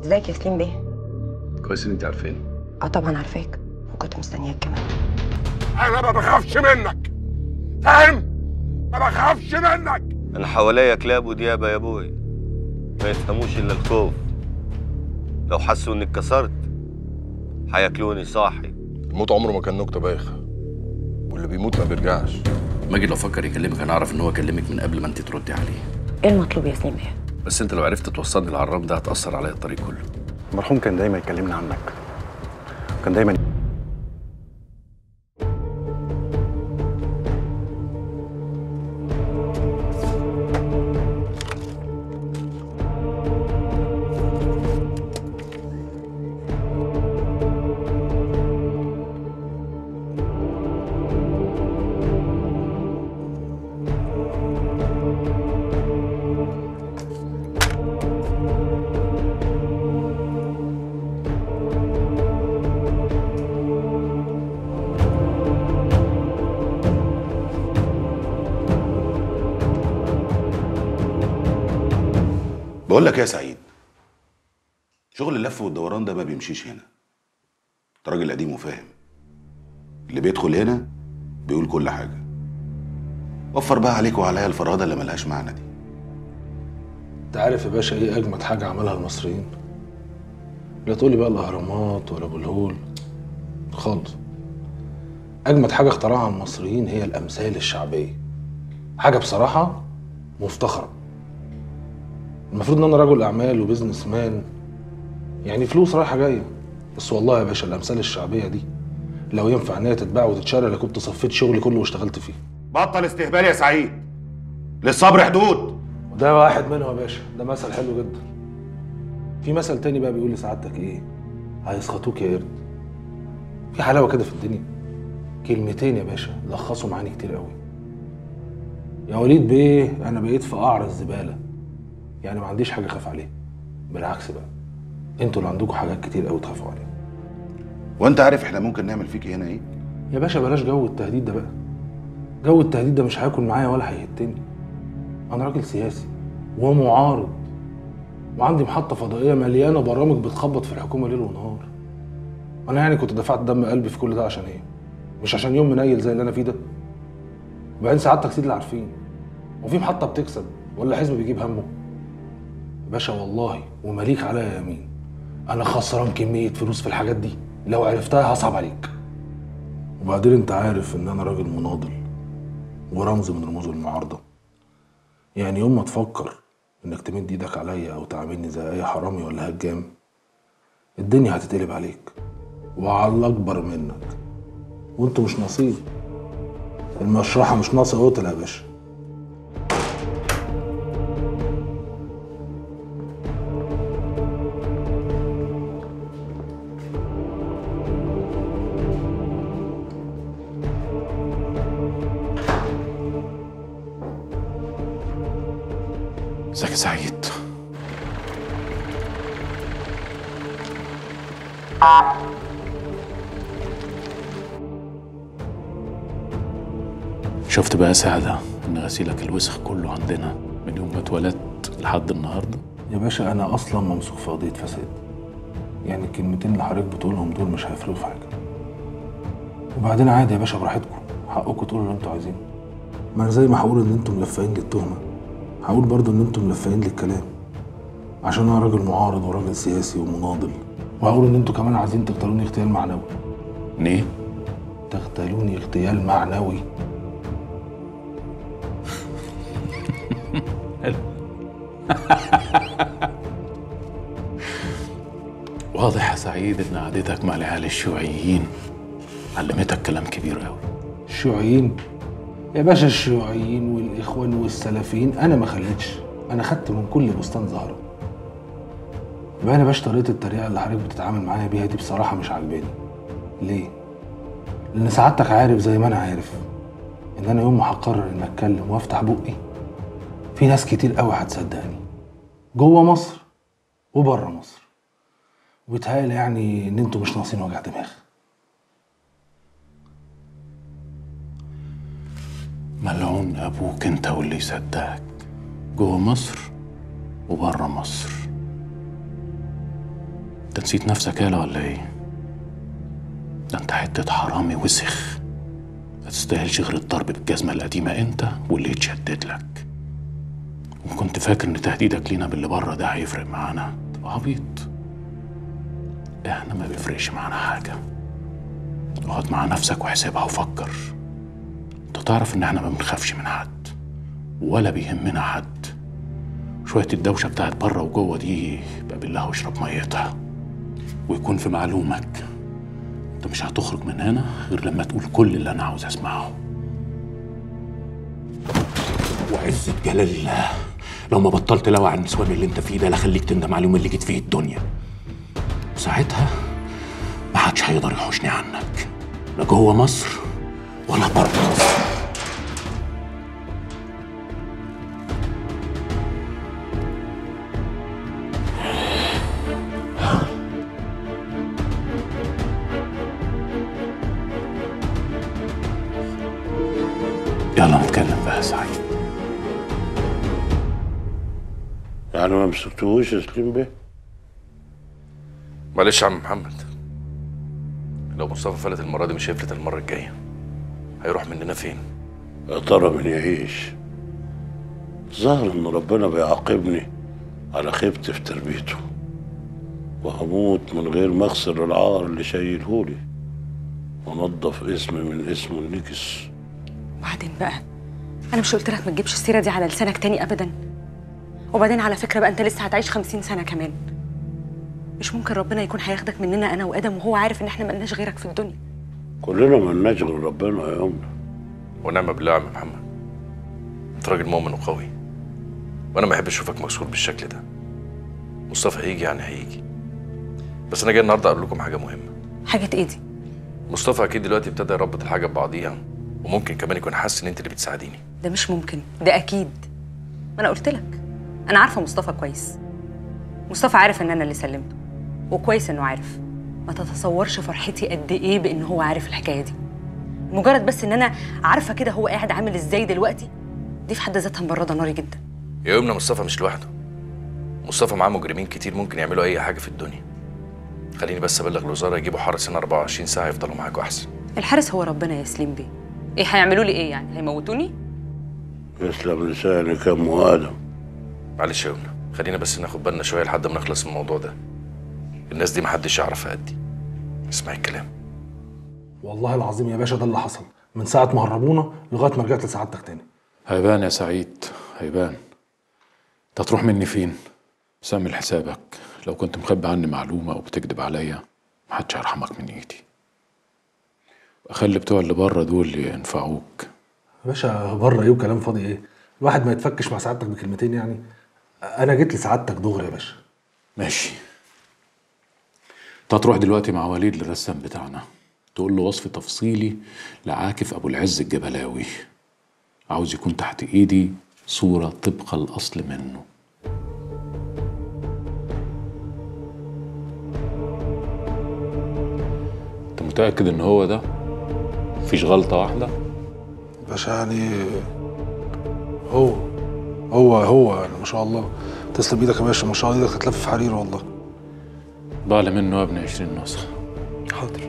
ازيك يا سليم بيه كويس ان انت عارفين اه طبعا عارفاك وكنت مستنياك كمان انا ما بخافش منك فاهم ما بخافش منك انا حواليا كلاب وديابه يا ابوي ما يفهموش الا الخوف لو حسوا اني اتكسرت هياكلوني صاحي الموت عمره ما كان نكته بايخه واللي بيموت ما بيرجعش ماجد لو فكر يكلمك انا اعرف ان هو كلمك من قبل ما انت تردي عليه ايه المطلوب يا سليم بيه بس انت لو عرفت توصلني العرام ده هتاثر عليا الطريق كله المرحوم كان دايما يكلمنا عنك كان دايما بقول لك يا سعيد شغل اللف والدوران ده ما بيمشيش هنا انت راجل قديم وفاهم اللي بيدخل هنا بيقول كل حاجه وفر بقى عليك وعليا الفرادة اللي ملهاش معنى دي انت عارف يا باشا ايه اجمد حاجه عملها المصريين لا تقولي بقى الاهرامات ولا ابو الهول خالص اجمد حاجه اخترعها المصريين هي الامثال الشعبيه حاجه بصراحه مفتخره المفروض ان انا رجل اعمال وبزنس مان يعني فلوس رايحه جايه بس والله يا باشا الامثال الشعبيه دي لو ينفع ان هي تتباع وتتشرى لكنت صفيت شغلي كله واشتغلت فيه بطل استهبال يا سعيد للصبر حدود وده واحد منهم يا باشا ده مثل حلو جدا في مثل تاني بقى بيقول لسعادتك ايه هيسخطوك يا قرد في حلاوه كده في الدنيا كلمتين يا باشا لخصوا معاني كتير قوي يا وليد بيه انا بقيت في قعر الزباله يعني ما عنديش حاجه اخاف عليها بالعكس بقى انتوا اللي عندكم حاجات كتير قوي تخافوا عليها وانت عارف احنا ممكن نعمل فيك هنا ايه يا باشا بلاش جو التهديد ده بقى جو التهديد ده مش هياكل معايا ولا هيهتني انا راجل سياسي ومعارض وعندي محطة فضائية مليانة برامج بتخبط في الحكومة ليل ونهار أنا يعني كنت دفعت دم قلبي في كل ده عشان إيه؟ مش عشان يوم منيل زي اللي أنا فيه ده وبعدين سعادتك سيد اللي عارفين وفي محطة بتكسب ولا حزب بيجيب همه باشا والله ومليك عليا يمين أنا خسران كمية فلوس في الحاجات دي لو عرفتها هصعب عليك وبعدين أنت عارف إن أنا راجل مناضل ورمز من رموز المعارضة يعني يوم ما تفكر انك تمد ايدك عليا او تعاملني زي اي حرامي ولا هجام الدنيا هتتقلب عليك وعلى الاكبر منك وانتوا مش نصيب المشرحة مش ناقصة قتل يا باشا ازيك يا سعيد شفت بقى يا سعدة ان غسيلك الوسخ كله عندنا من يوم ما اتولدت لحد النهارده يا باشا انا اصلا ممسوك في قضية فساد يعني الكلمتين اللي حضرتك بتقولهم دول مش هيفرقوا في حاجة وبعدين عادي يا باشا براحتكم حقكم تقولوا اللي انتوا عايزينه ما انا زي ما هقول ان انتوا ملفقين للتهمة هقول برضه ان انتوا ملفقين للكلام عشان انا راجل معارض وراجل سياسي ومناضل وهقول ان انتوا كمان عايزين تغتالوني اغتيال معنوي ليه؟ تغتالوني اغتيال معنوي واضح يا سعيد ان قعدتك مع العيال الشيوعيين علمتك كلام كبير قوي الشيوعيين يا باشا الشيوعيين والاخوان والسلفيين انا ما خليتش انا خدت من كل بستان زهره يبقى انا باشا طريقه التريقه اللي حضرتك بتتعامل معايا بيها دي بصراحه مش عاجباني ليه لان سعادتك عارف زي ما انا عارف ان انا يوم ما هقرر ان اتكلم وافتح بقي في ناس كتير قوي هتصدقني جوه مصر وبره مصر وبيتهيألي يعني ان انتوا مش ناقصين وجع دماغ ملعون ابوك انت واللي يصدقك جوه مصر وبره مصر نسيت نفسك يالا ولا ايه ده انت حتة حرامي وسخ ما تستاهلش غير الضرب بالجزمة القديمة انت واللي يتشدد لك وكنت فاكر ان تهديدك لينا باللي بره ده هيفرق معانا تبقى عبيط احنا ما بيفرقش معانا حاجة اقعد مع نفسك وحسبها وفكر انت تعرف ان احنا ما بنخافش من حد ولا بيهمنا حد شوية الدوشة بتاعت بره وجوه دي بقى بالله واشرب ميتها ويكون في معلومك انت مش هتخرج من هنا غير لما تقول كل اللي انا عاوز اسمعه وعزة جلال الله لو ما بطلت لوع عن النسوان اللي انت فيه ده لا خليك تندم على اليوم اللي جيت فيه الدنيا ساعتها ما حدش هيقدر يحوشني عنك لا جوه مصر ولا بره مصر يلا نتكلم بقى يا سعيد يعني ما مسكتوش يا سليم بيه معلش يا عم محمد لو مصطفى فلت المرة دي مش هيفلت المرة الجاية هيروح مننا فين؟ يا ترى من يعيش ظهر ان ربنا بيعاقبني على خيبتي في تربيته وهموت من غير ما اخسر العار اللي شايلهولي ونضف اسمي من اسمه النكس وبعدين بقى انا مش قلت لك ما تجيبش السيره دي على لسانك تاني ابدا وبعدين على فكره بقى انت لسه هتعيش خمسين سنه كمان مش ممكن ربنا يكون هياخدك مننا انا وادم وهو عارف ان احنا ملناش غيرك في الدنيا كلنا ملناش غير ربنا يا امنا ونعم بالله يا عم محمد انت راجل مؤمن وقوي وانا ما بحبش اشوفك مكسور بالشكل ده مصطفى هيجي يعني هيجي بس انا جاي النهارده اقول لكم حاجه مهمه حاجه ايه دي مصطفى اكيد دلوقتي ابتدى يربط الحاجه ببعضيها وممكن كمان يكون حاسس ان انت اللي بتساعديني ده مش ممكن ده اكيد ما انا قلت لك انا عارفه مصطفى كويس مصطفى عارف ان انا اللي سلمته وكويس انه عارف ما تتصورش فرحتي قد ايه بان هو عارف الحكايه دي مجرد بس ان انا عارفه كده هو قاعد عامل ازاي دلوقتي دي في حد ذاتها مبرده ناري جدا يا يمنى مصطفى مش لوحده مصطفى معاه مجرمين كتير ممكن يعملوا اي حاجه في الدنيا خليني بس ابلغ الوزاره يجيبوا حرس هنا 24 ساعه يفضلوا معاكوا احسن الحارس هو ربنا يا سليم بيه ايه هيعملوا لي ايه يعني هيموتوني يسلم لسانك يا ام ادم معلش يا يمنى خلينا بس ناخد بالنا شويه لحد ما نخلص من الموضوع ده الناس دي محدش يعرفها قدي اسمعي الكلام والله العظيم يا باشا ده اللي حصل من ساعه ما هربونا لغايه ما رجعت لسعادتك تاني هيبان يا سعيد هيبان انت هتروح مني فين سامي حسابك لو كنت مخبي عني معلومة أو بتكذب عليا محدش هيرحمك من إيدي أخلي بتوع اللي بره دول ينفعوك يا باشا بره ايه وكلام فاضي ايه الواحد ما يتفكش مع سعادتك بكلمتين يعني انا جيت لسعادتك دغري يا باشا ماشي انت هتروح دلوقتي مع وليد للرسام بتاعنا تقول له وصف تفصيلي لعاكف أبو العز الجبلاوي عاوز يكون تحت إيدي صورة طبق الأصل منه انت متأكد ان هو ده؟ مفيش غلطة واحدة؟ باشا يعني هو هو هو يعني ما شاء الله تسلم ايدك يا باشا ما شاء الله ايدك تتلف في حرير والله ضاع منه يا ابني 20 نسخة حاضر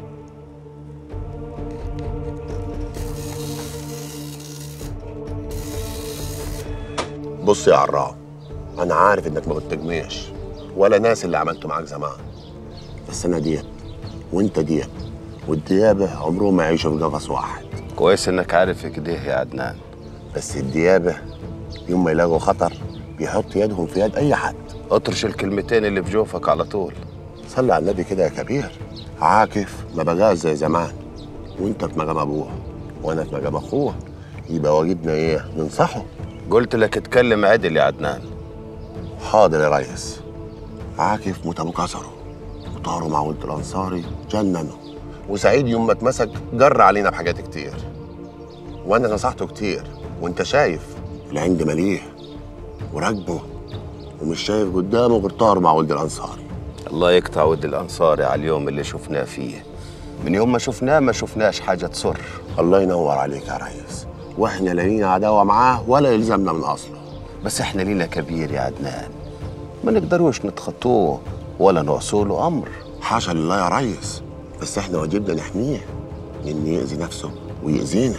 بص يا عراء انا عارف انك ما بتجمعش ولا ناس اللي عملته معاك زمان بس انا دياب وانت دياب والديابه عمرهم ما يعيشوا في قفص واحد كويس انك عارف كده يا عدنان بس الديابه يوم ما يلاقوا خطر بيحط يدهم في يد اي حد اطرش الكلمتين اللي في جوفك على طول صلي على النبي كده يا كبير عاكف ما بقاش زي زمان وانت في مقام ابوه وانا في مقام اخوه يبقى واجبنا ايه ننصحه قلت لك اتكلم عدل يا عدنان حاضر يا ريس عاكف موت ابو كسره وطاروا مع ولد الانصاري جننوا وسعيد يوم ما اتمسك جر علينا بحاجات كتير وانا نصحته كتير وانت شايف العند مليح وراكبه ومش شايف قدامه غير طار مع ولد الانصاري الله يقطع ود الانصاري على اليوم اللي شفناه فيه من يوم ما شفناه ما شفناش حاجه تسر الله ينور عليك يا ريس واحنا لا لينا عداوه معاه ولا يلزمنا من اصله بس احنا لينا كبير يا عدنان ما نقدروش نتخطوه ولا نعصوله امر حاشا لله يا ريس بس احنا واجبنا نحميه من إن يأذي نفسه ويأذينا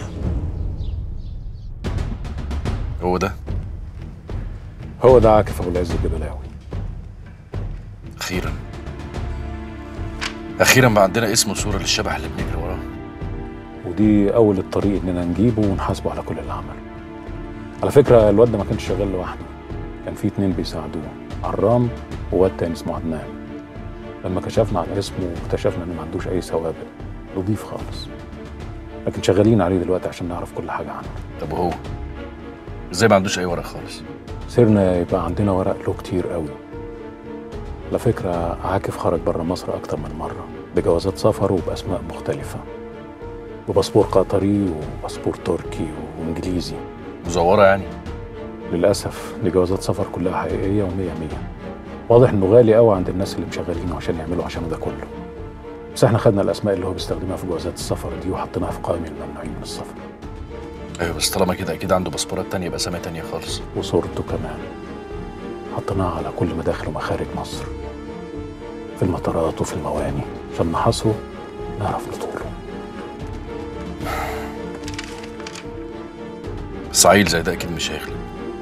هو ده هو ده عاكف ابو العز الجبلاوي اخيرا اخيرا بقى عندنا اسم وصوره للشبح اللي بنجري وراه ودي اول الطريق اننا نجيبه ونحاسبه على كل اللي عمله على فكره الواد ده ما كانش شغال لوحده كان في اتنين بيساعدوه عرام وواد تاني اسمه عدنان لما كشفنا على اسمه اكتشفنا انه ما عندوش اي سوابق نضيف خالص لكن شغالين عليه دلوقتي عشان نعرف كل حاجه عنه طب وهو ازاي ما عندوش اي ورق خالص سيرنا يبقى عندنا ورق له كتير قوي على فكرة عاكف خرج بره مصر أكتر من مرة بجوازات سفر وبأسماء مختلفة بباسبور قطري وباسبور تركي وإنجليزي مزوره يعني للأسف دي جوازات سفر كلها حقيقية ومية مية واضح إنه غالي قوي عند الناس اللي مشغلينه عشان يعملوا عشانه ده كله بس احنا خدنا الأسماء اللي هو بيستخدمها في جوازات السفر دي وحطيناها في قائمة الممنوعين من السفر ايوه بس طالما كده اكيد عنده باسبورات تانية باسامي تانية خالص وصورته كمان حطيناها على كل مداخل ومخارج مصر في المطارات وفي المواني عشان نحاصره نعرف نطوره بس عيل زي ده اكيد مش هيغلب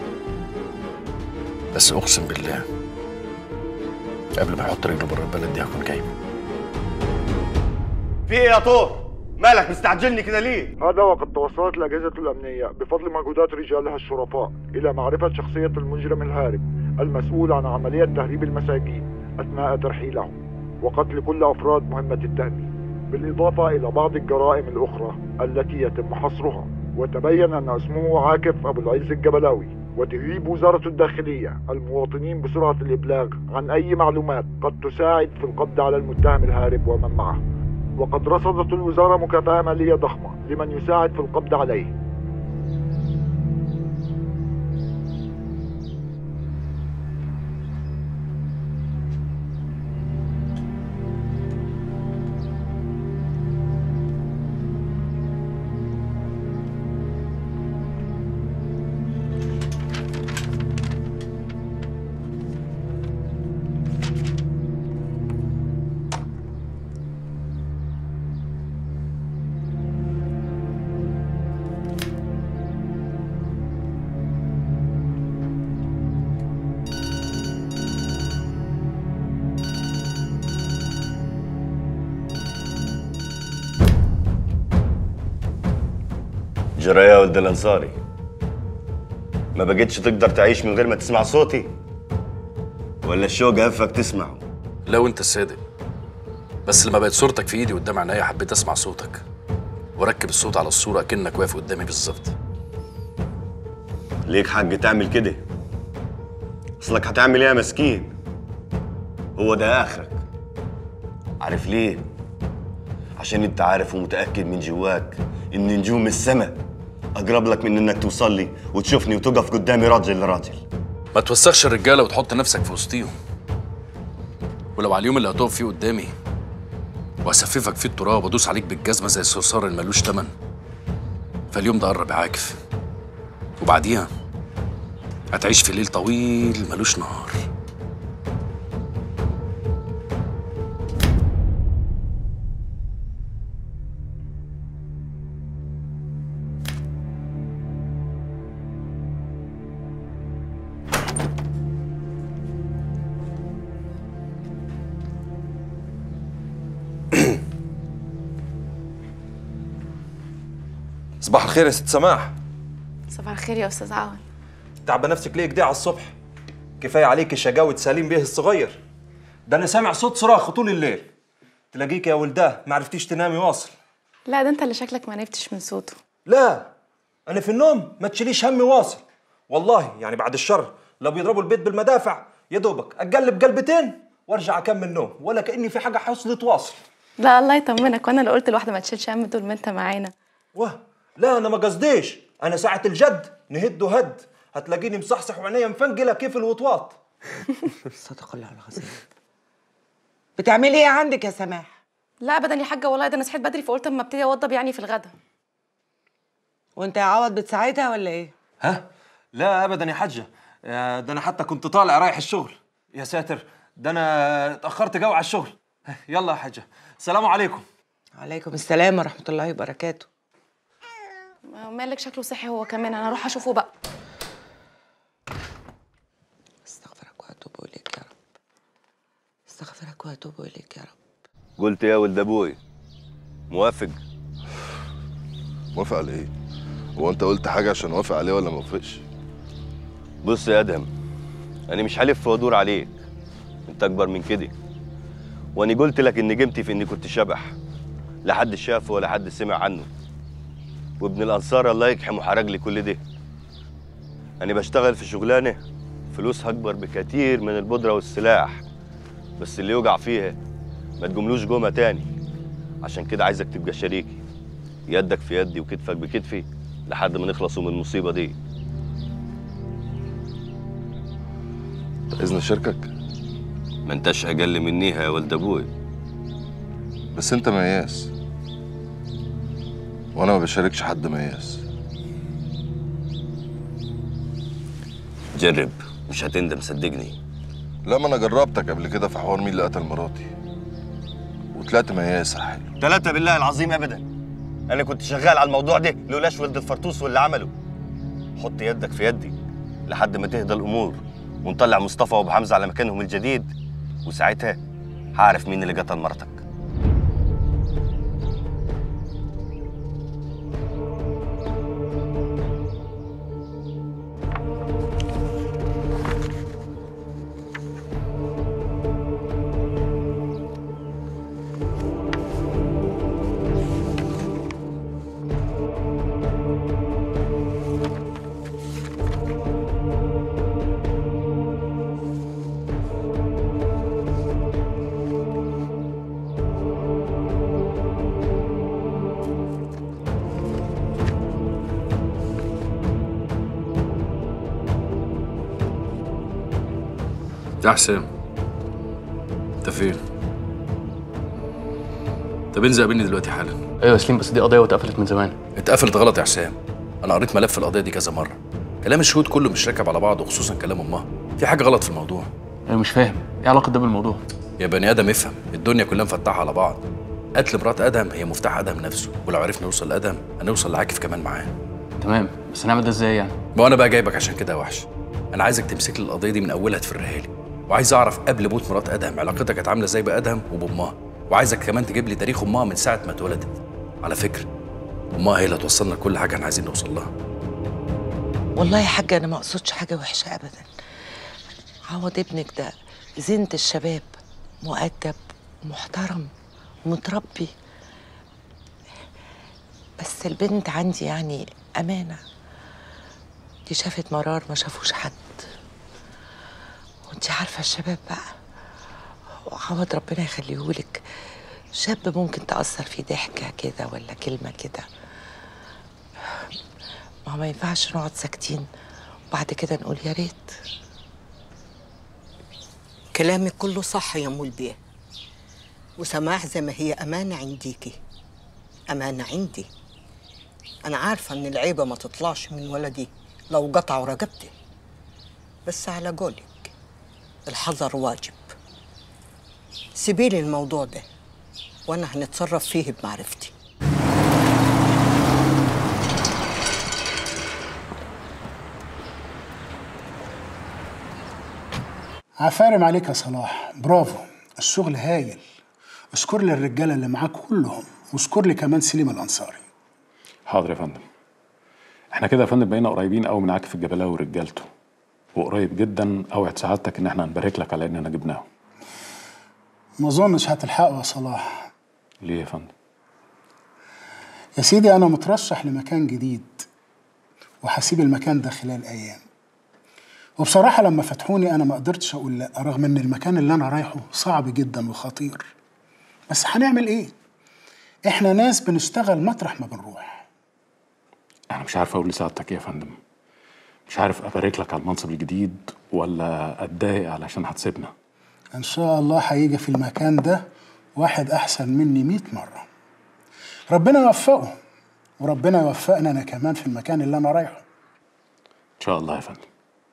بس اقسم بالله قبل ما يحط رجله بره البلد دي هكون جايبه في ايه يا طور مالك مستعجلني كده ليه هذا وقد توصلت الأجهزة الأمنية بفضل مجهودات رجالها الشرفاء إلى معرفة شخصية المجرم الهارب المسؤول عن عملية تهريب المساجين أثناء ترحيلهم وقتل كل أفراد مهمة التأمين بالإضافة إلى بعض الجرائم الأخرى التي يتم حصرها وتبين أن اسمه عاكف أبو العز الجبلاوي وتجيب وزارة الداخلية المواطنين بسرعة الإبلاغ عن أي معلومات قد تساعد في القبض على المتهم الهارب ومن معه وقد رصدت الوزارة مكافأة مالية ضخمة لمن يساعد في القبض عليه جرى يا ولد الانصاري ما بقتش تقدر تعيش من غير ما تسمع صوتي ولا الشوق هفك تسمعه لو انت الصادق بس لما بقت صورتك في ايدي قدام عينيا حبيت اسمع صوتك وركب الصوت على الصوره اكنك واقف قدامي بالظبط ليك حق تعمل كده اصلك هتعمل ايه يا مسكين هو ده اخرك عارف ليه عشان انت عارف ومتاكد من جواك ان نجوم السماء اقرب لك من انك توصل لي وتشوفني وتقف قدامي راجل لراجل ما توسخش الرجاله وتحط نفسك في وسطيهم ولو على اليوم اللي هتقف فيه قدامي واسففك فيه التراب وادوس عليك بالجزمه زي الصرصار اللي ملوش تمن فاليوم ده قرب يا عاكف وبعديها هتعيش في ليل طويل ملوش نهار صباح الخير يا ست سماح صباح الخير يا استاذ عون تعبى نفسك ليه كده على الصبح كفايه عليك شقاوة سليم بيه الصغير ده انا سامع صوت صراخ طول الليل تلاقيك يا ولداه ما عرفتيش تنامي واصل لا ده انت اللي شكلك ما نبتش من صوته لا انا في النوم ما تشيليش همي واصل والله يعني بعد الشر لو بيضربوا البيت بالمدافع يا دوبك اقلب قلبتين وارجع اكمل نوم ولا كاني في حاجه حصلت واصل لا الله يطمنك وانا اللي قلت لواحده ما تشيلش هم طول ما انت معانا واه لا انا ما قصديش انا ساعه الجد نهد وهد هتلاقيني مصحصح وعينيا مفنجله كيف الوطواط صدق الله العظيم بتعملي ايه عندك يا سماح لا ابدا يا حاجه والله ده انا صحيت بدري فقلت اما ابتدي اوضب يعني في الغدا وانت يا عوض بتساعدها ولا ايه ها لا ابدا يا حجه يا ده انا حتى كنت طالع رايح الشغل يا ساتر ده انا اتاخرت جو على الشغل يلا يا حاجه السلام عليكم عليكم السلام ورحمه الله وبركاته مالك شكله صحي هو كمان انا اروح اشوفه بقى استغفرك واتوب اليك يا رب استغفرك واتوب اليك يا رب قلت يا ولد ابوي موافق موافق على ايه؟ هو انت قلت حاجه عشان اوافق عليه ولا ما اوافقش؟ بص يا ادهم انا مش هلف وادور عليك انت اكبر من كده وانا قلت لك ان قيمتي في اني كنت شبح لا حد شافه ولا حد سمع عنه وابن الانصار الله يكحمه حرق لي كل ده انا بشتغل في شغلانه فلوسها اكبر بكتير من البودره والسلاح بس اللي يوجع فيها ما تجملوش جومه تاني عشان كده عايزك تبقى شريكي يدك في يدي وكتفك بكتفي لحد ما نخلصوا من المصيبه دي اذن شركك ما انتش اقل منيها يا ولد ابوي بس انت مياس وانا ما بشاركش حد مياس جرب مش هتندم صدقني لا ما انا جربتك قبل كده في حوار مين اللي قتل مراتي وطلعت مياس يا حلو ثلاثة بالله العظيم ابدا انا كنت شغال على الموضوع ده لولاش ولد الفرطوس واللي عمله حط يدك في يدي لحد ما تهدى الامور ونطلع مصطفى وابو حمزه على مكانهم الجديد وساعتها هعرف مين اللي قتل مرتك يا حسام انت فين؟ طب انزل قابلني دلوقتي حالا ايوه يا سليم بس دي قضيه واتقفلت من زمان اتقفلت غلط يا حسام انا قريت ملف القضيه دي كذا مره كلام الشهود كله مش راكب على بعضه خصوصا كلام امها في حاجه غلط في الموضوع انا مش فاهم ايه علاقه ده بالموضوع يا بني ادم افهم الدنيا كلها مفتحه على بعض قتل مرات ادهم هي مفتاح ادهم نفسه ولو عرفنا نوصل لادهم هنوصل لعاكف كمان معاه تمام بس هنعمل ده ازاي يعني ما انا بقى جايبك عشان كده يا وحش انا عايزك تمسك لي القضيه دي من اولها تفرها لي وعايز اعرف قبل موت مرات ادهم علاقتها كانت عامله ازاي بادهم وبامها وعايزك كمان تجيب لي تاريخ امها من ساعه ما اتولدت على فكره امها هي اللي هتوصلنا لكل حاجه احنا عايزين نوصل لها والله يا حاجه انا ما اقصدش حاجه وحشه ابدا عوض ابنك ده زينة الشباب مؤدب ومحترم ومتربي بس البنت عندي يعني أمانة دي شافت مرار ما شافوش حد وانت عارفة الشباب بقى وعوض ربنا يخليهولك شاب ممكن تأثر فيه ضحكة كده ولا كلمة كده ما هو ما ينفعش نقعد ساكتين وبعد كده نقول يا ريت كلامك كله صح يا ام البيه وسماح زي ما هي أمانة عنديكي أمانة عندي أنا عارفة إن العيبة ما تطلعش من ولدي لو قطعوا رقبتي بس على قولك الحذر واجب سيبيلي الموضوع ده وأنا هنتصرف فيه بمعرفتي عفارم عليك يا صلاح برافو الشغل هايل اشكر لي الرجاله اللي معاك كلهم واشكر لي كمان سليم الانصاري حاضر يا فندم احنا كده يا فندم بقينا قريبين قوي من عاكف الجبلاوي ورجالته وقريب جدا اوعد سعادتك ان احنا هنبارك لك على اننا جبناهم ما اظنش هتلحقه يا صلاح ليه يا فندم يا سيدي انا مترشح لمكان جديد وهسيب المكان ده خلال ايام وبصراحه لما فتحوني انا ما قدرتش اقول لا رغم ان المكان اللي انا رايحه صعب جدا وخطير بس هنعمل ايه احنا ناس بنشتغل مطرح ما بنروح انا مش عارف اقول لسعادتك ايه يا فندم مش عارف ابارك لك على المنصب الجديد ولا اتضايق علشان هتسيبنا ان شاء الله هيجي في المكان ده واحد احسن مني مئة مره ربنا يوفقه وربنا يوفقنا انا كمان في المكان اللي انا رايحه ان شاء الله يا فندم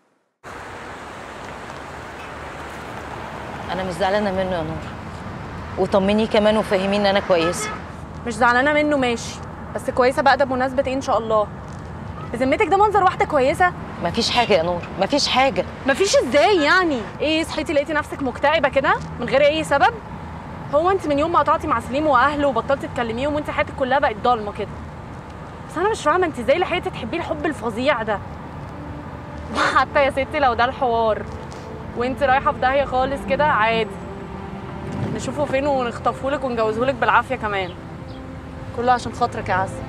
انا مش زعلانه منه يا نور وطمنيه كمان وفهميه ان انا كويسه مش زعلانه منه ماشي بس كويسه بقى ده بمناسبه ايه ان شاء الله بذمتك ده منظر واحده كويسه مفيش حاجه يا نور مفيش حاجه مفيش ازاي يعني ايه صحيتي لقيتي نفسك مكتئبه كده من غير اي سبب هو انت من يوم ما قطعتي مع سليم واهله وبطلتي تكلميهم وانت حياتك كلها بقت ضلمه كده بس انا مش فاهمه انت ازاي لحقتي تحبيه الحب الفظيع ده حتى يا ستي لو ده الحوار وانت رايحه في داهيه خالص كده عادي نشوفه فين ونخطفهولك ونجوزهولك بالعافيه كمان كله عشان خاطرك يا عزه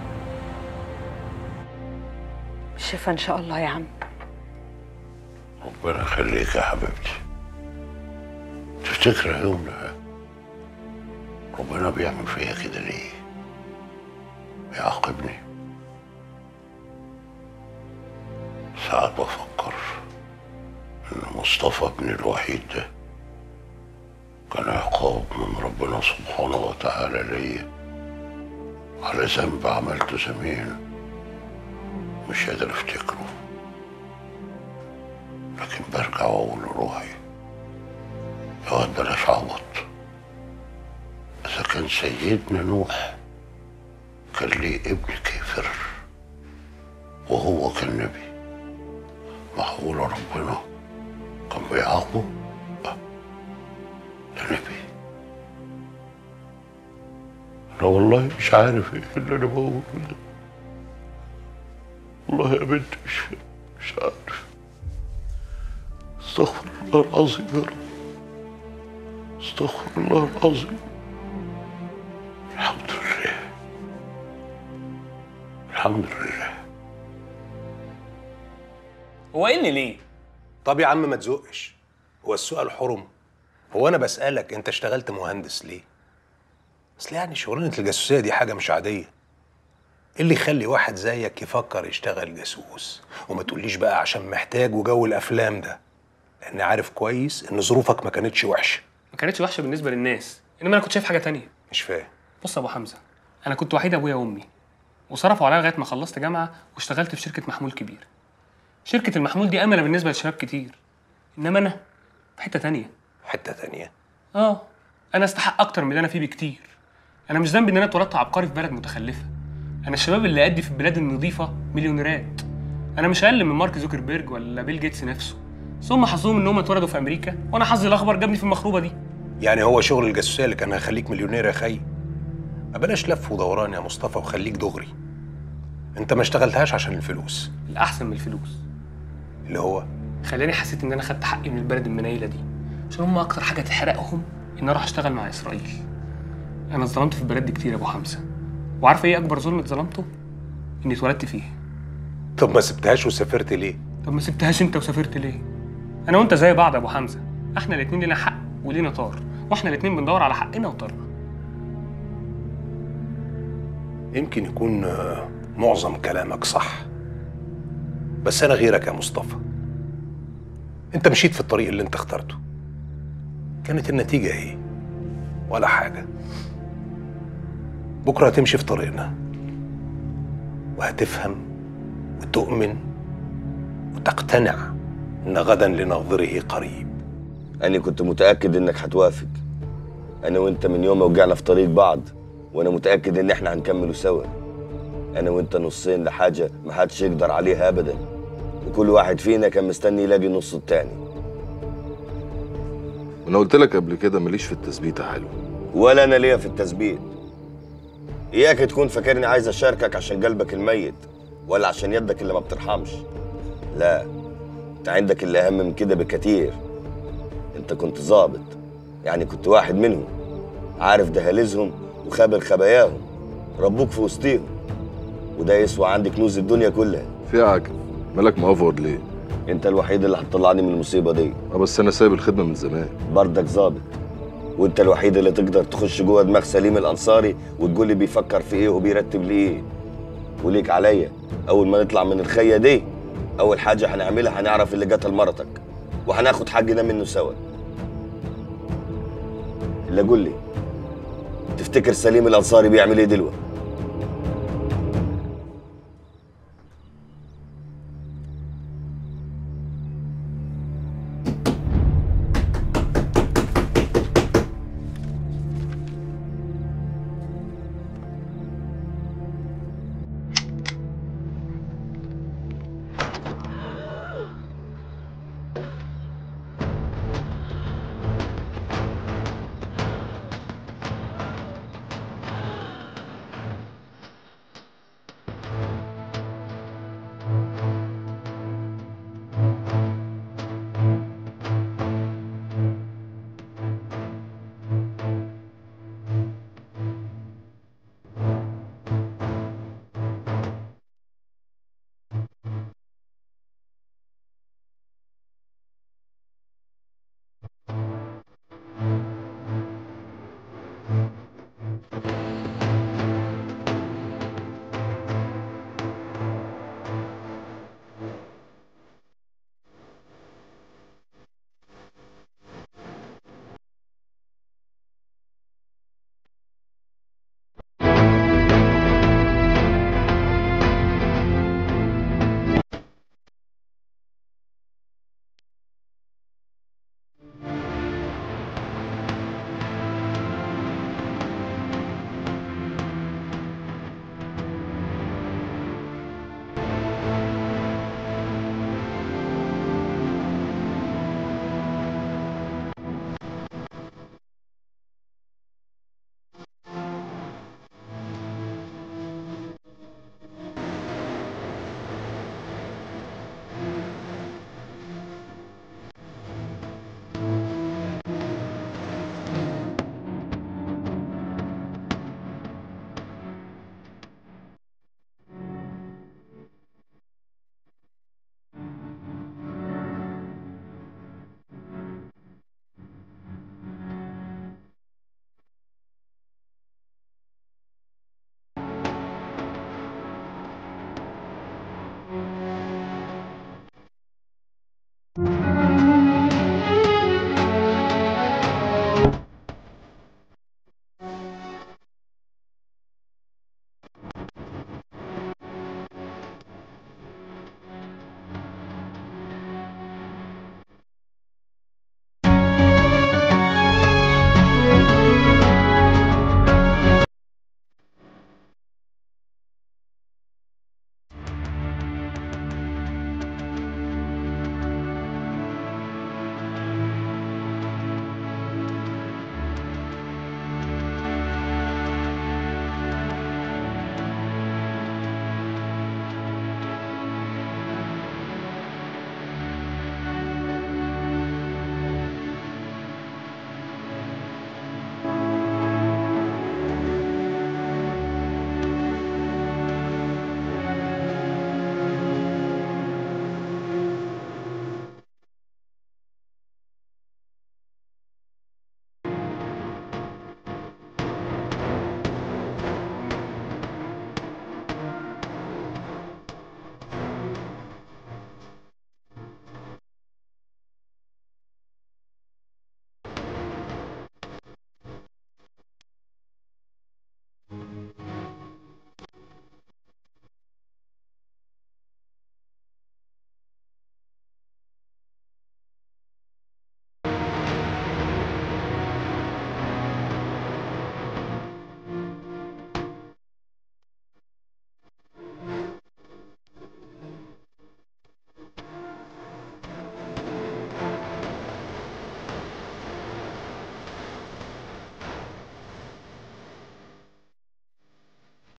شفا ان شاء الله يا عم ربنا يخليك يا حبيبتي تفتكر يومنا ربنا بيعمل فيا كده ليه بيعاقبني ساعات بفكر ان مصطفى ابني الوحيد ده كان عقاب من ربنا سبحانه وتعالى ليا على ذنب عملته زمان مش قادر افتكره لكن برجع واقول لروحي يا واد بلاش عبط اذا كان سيدنا نوح كان ليه ابن كافر وهو كان نبي معقول ربنا كان بيعاقبه لا ده نبي انا والله مش عارف ايه اللي انا بقوله ده والله يا بنت مش مش عارف استغفر الله العظيم يا رب استغفر الله العظيم الحمد لله الحمد لله هو ايه اللي ليه؟ طب يا عم ما تزقش هو السؤال حرم هو انا بسألك انت اشتغلت مهندس ليه؟ اصل يعني شغلانة الجاسوسية دي حاجة مش عادية ايه اللي يخلي واحد زيك يفكر يشتغل جاسوس وما تقوليش بقى عشان محتاج وجو الافلام ده لان عارف كويس ان ظروفك ما كانتش وحشه ما كانتش وحشه بالنسبه للناس انما انا كنت شايف حاجه تانية مش فاهم بص يا ابو حمزه انا كنت وحيد ابويا وامي وصرفوا عليا لغايه ما خلصت جامعه واشتغلت في شركه محمول كبير شركه المحمول دي امله بالنسبه لشباب كتير انما انا في حته تانية حته تانية اه انا استحق اكتر من اللي انا فيه بكتير انا مش ذنبي ان انا اتولدت عبقري في بلد متخلفه انا الشباب اللي قدي في البلاد النظيفه مليونيرات انا مش اقل من مارك زوكربيرج ولا بيل جيتس نفسه بس هم حظهم ان هم اتولدوا في امريكا وانا حظي الاخبر جابني في المخروبه دي يعني هو شغل الجاسوسيه اللي كان هيخليك مليونير يا خي ما بلاش لف ودوران يا مصطفى وخليك دغري انت ما اشتغلتهاش عشان الفلوس الاحسن من الفلوس اللي هو خلاني حسيت ان انا خدت حقي من البلد المنيله دي عشان هم اكتر حاجه تحرقهم ان اروح اشتغل مع اسرائيل انا اتظلمت في البلد دي كتير يا ابو حمزه وعارفه ايه اكبر ظلم اتظلمته اني اتولدت فيه طب ما سبتهاش وسافرت ليه طب ما سبتهاش انت وسافرت ليه انا وانت زي بعض يا ابو حمزه احنا الاتنين لنا حق ولينا طار واحنا الاتنين بندور على حقنا وطارنا يمكن يكون آه، معظم كلامك صح بس انا غيرك يا مصطفى انت مشيت في الطريق اللي انت اخترته كانت النتيجة ايه ولا حاجة بكرة هتمشي في طريقنا وهتفهم وتؤمن وتقتنع ان غدا لناظره قريب أنا كنت متأكد إنك هتوافق أنا وأنت من يوم ما وقعنا في طريق بعض وأنا متأكد إن إحنا هنكمله سوا أنا وأنت نصين لحاجة ما حدش يقدر عليها أبدا وكل واحد فينا كان مستني يلاقي نص التاني انا قلت لك قبل كده ماليش في التثبيت يا حلو ولا أنا ليا في التثبيت إياك تكون فاكرني عايز أشاركك عشان قلبك الميت ولا عشان يدك اللي ما بترحمش لا أنت عندك اللي أهم من كده بكتير أنت كنت ظابط يعني كنت واحد منهم عارف دهاليزهم وخابر خباياهم ربوك في وسطيهم وده يسوى عندي كنوز الدنيا كلها في عجب مالك مأفور ليه؟ انت الوحيد اللي هتطلعني من المصيبه دي اه بس انا سايب الخدمه من زمان بردك ظابط وانت الوحيد اللي تقدر تخش جوه دماغ سليم الانصاري وتقول لي بيفكر في ايه وبيرتب لي ايه وليك عليا اول ما نطلع من الخيه دي اول حاجه هنعملها هنعرف اللي قتل مرتك وهناخد حقنا منه سوا اللي قول لي تفتكر سليم الانصاري بيعمل ايه دلوقتي